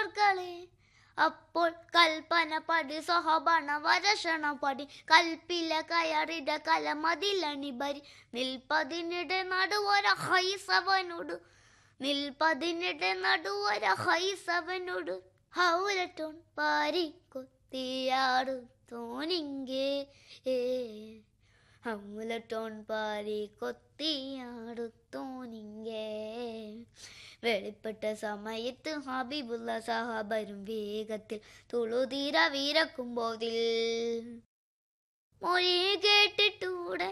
പോർക്കളെ അപ്പോൾ കൽപ്പന പടി സഹബണ വരഷണ പടി കൽപ്പില കയറിട കലമതിലണിബരി നിൽപ്പതിനിടെ നടുവര ഹൈസവനോട് നിൽപ്പതിനിടെ നടുവര ഹൈസവനോട് ഹൗലട്ടോൺ പാരി കൊത്തിയാടു തോനിങ്കേ ഏ ഹൗലട്ടോൺ പാരി കൊത്തിയാടു തോനിങ്കേ വെളിപ്പെട്ട സമയത്ത് ഹബീബുള്ള സഹാബരും വേഗത്തിൽ തുളുതീര വീരക്കുമ്പോതിൽ മൊഴി കേട്ടിട്ടൂടെ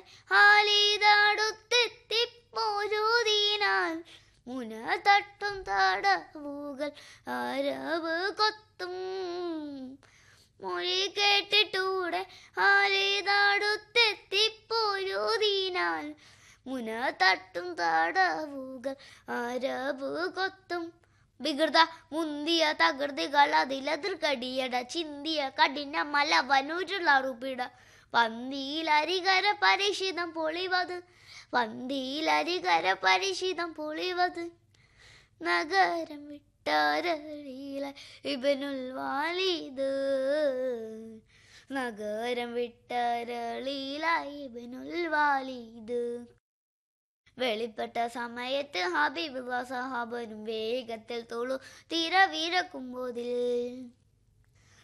ഹാലിതടുത്തെത്തിപ്പോരുതീനാൽ മുന തട്ടും തടവുകൾ അരവ് കൊത്തും മൊഴി കേട്ടിട്ടൂടെ ഹാലിതടുത്തെത്തിപ്പോരുതീനാൽ മുന തട്ടും തടവുകൾ അരവ് കൊത്തും വികൃത മുന്തിയ തകൃതികൾ അതിലതിർക്കടിയട ചിന്തിയ കഠിന മല വനുരുളറുപിട പന്തിയിലരികര പരിശിതം പൊളിവത് പന്തിയിലരികര പരിശിതം പൊളിവത് നഗരം വിട്ടാരളിയില ഇബനുൽ വാലിദ് നഗരം വിട്ടാരളിയില ഇബനുൽ വാലിദ് വെളിപ്പെട്ട സമയത്ത് ഹബീബുള്ള സഹാബനും വേഗത്തിൽ തൊഴു തിര വീരക്കുമ്പോതിൽ